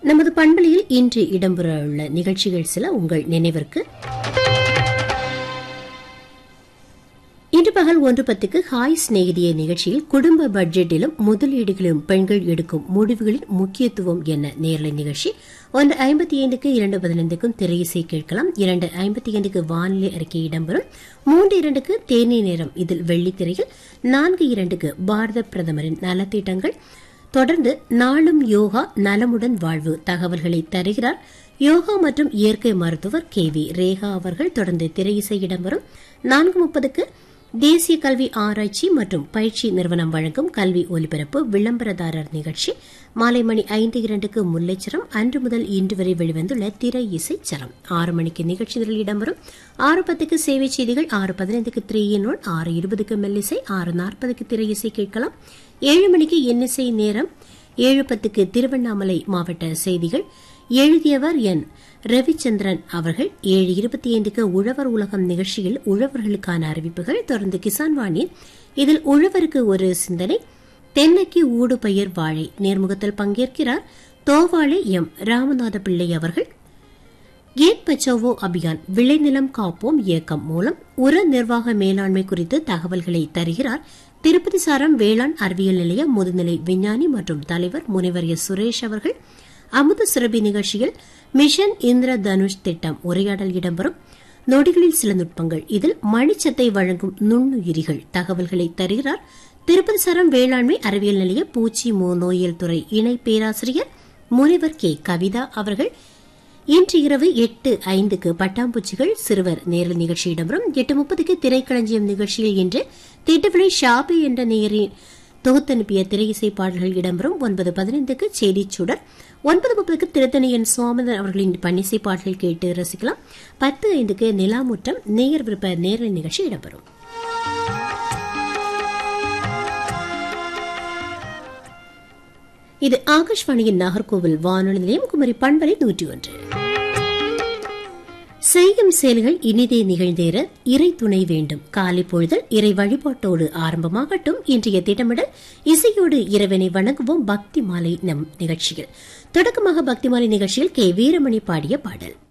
நமது பண்பலையில் இன்று இடம்பெற உள்ள நிகழ்ச்சிகள் சில உங்கள் நினைவிற்கு இன்று பகல் ஒன்று பத்துக்கு ஹாய் சிநேகிதிய நிகழ்ச்சியில் குடும்ப பட்ஜெட்டிலும் முதலீடுகளிலும் பெண்கள் எடுக்கும் முடிவுகளின் முக்கியத்துவம் என்ன நேரலை நிகழ்ச்சி ஒன்று ஐம்பத்தி ஐந்துக்கு இரண்டு பதினைந்துக்கும் திரையிசை கேட்கலாம் இரண்டு ஐம்பத்தி ஐந்துக்கு வானிலை அறிக்கை இடம்பெறும் மூன்று இரண்டுக்கு தேநீர் நேரம் இதில் வெள்ளித்திரையில் நான்கு இரண்டுக்கு பாரத பிரதமரின் நலத்திட்டங்கள் தொடர்ந்து நாளும் யோகா நலமுடன் வாழ்வு தகவல்களை தருகிறார் யோகா மற்றும் இயற்கை மருத்துவர் கே வி ரேகா அவர்கள் தொடர்ந்து திரையிசை இடம்பெறும் நான்கு முப்பதுக்கு தேசிய கல்வி ஆராய்ச்சி மற்றும் பயிற்சி நிறுவனம் வழங்கும் கல்வி ஒலிபரப்பு விளம்பரதாரர் நிகழ்ச்சி மாலை மணி ஐந்து இரண்டுக்கு முல்லைச்சரம் அன்று முதல் இன்று வரை வெளிவந்துள்ள திரை இசை சரம் ஆறு மணிக்கு நிகழ்ச்சி நிரல் இடம்பெறும் ஆறு பத்துக்கு சேவை செய்திகள் ஆறு பதினைந்துக்கு த்ரீயின் ஆறு இருபதுக்கு மெல்லிசை ஆறு நாற்பதுக்கு திரை இசை கேட்கலாம் ஏழு மணிக்கு எண்ணிசை நேரம் ஏழு பத்துக்கு திருவண்ணாமலை மாவட்ட செய்திகள் எழுதியவர் என் ரவிச்சந்திரன் அவர்கள் ஏழு இருபத்தி ஐந்துக்கு உழவர் உலகம் நிகழ்ச்சியில் உழவர்களுக்கான அறிவிப்புகள் தொடர்ந்து கிசான் வாணி இதில் உழவருக்கு ஒரு சிந்தனை தென்னைக்கு ஊடு பயிர் வாழை நேர்முகத்தில் பங்கேற்கிறார் தோவாளை எம் ராமநாத பிள்ளை அவர்கள் கேட் பச்சாவோ அபியான் விளைநிலம் காப்போம் இயக்கம் மூலம் உர நிர்வாக மேலாண்மை குறித்து தகவல்களை தருகிறார் திருப்பதி சாரம் வேளாண் அறிவியல் நிலைய முதுநிலை விஞ்ஞானி மற்றும் தலைவர் முனைவர் எஸ் சுரேஷ் அவர்கள் அமுத சுரபி நிகழ்ச்சியில் மிஷன் இந்திர தனுஷ் திட்டம் உரையாடல் இடம்பெறும் நொடிகளில் சில நுட்பங்கள் இதில் மணிச்சத்தை வழங்கும் நுண்ணுயிரிகள் தகவல்களை தருகிறார் திருப்பதி சாரம் வேளாண்மை அறிவியல் நிலைய பூச்சி நோயியல் துறை இணை பேராசிரியர் முனைவர் கே கவிதா அவர்கள் இன்று இரவு எட்டு ஐந்துக்கு பட்டாம்பூச்சிகள் சிறுவர் நேரல் நிகழ்ச்சி இடம்பெறும் எட்டு முப்பதுக்கு திரைக்களஞ்சியம் நிகழ்ச்சியில் இன்று திட்டவிளை ஷாபி என்ற நேரின் தொகுத்தனுப்பிய திரையிசை பாடல்கள் இடம்பெறும் ஒன்பது பதினைந்துக்கு செய்திச் சுடர் ஒன்பது முப்பதுக்கு திருத்தணியன் சுவாமிதன் அவர்களின் பன்னிசை பாடல்கள் கேட்டு ரசிக்கலாம் பத்து ஐந்துக்கு நிலாமுற்றம் நேயர் விருப்ப நேரல் நிகழ்ச்சி இடம்பெறும் இது ஆகாஷ்வாணியின் நாகர்கோவில் வானொலி நிலையம் குமரி பண்பலை நூற்றி ஒன்று செய்யும் செயல்கள் இனிதே நிகழ்ந்தேற இறை துணை வேண்டும் காலை பொழுதல் இறை வழிபாட்டோடு ஆரம்பமாகட்டும் இன்றைய திட்டமிடல் இசையோடு இறைவனை வணங்குவோம் பக்தி மாலை நம் நிகழ்ச்சியில் தொடக்கமாக பக்தி மாலை நிகழ்ச்சியில் கே வீரமணி பாடிய பாடல்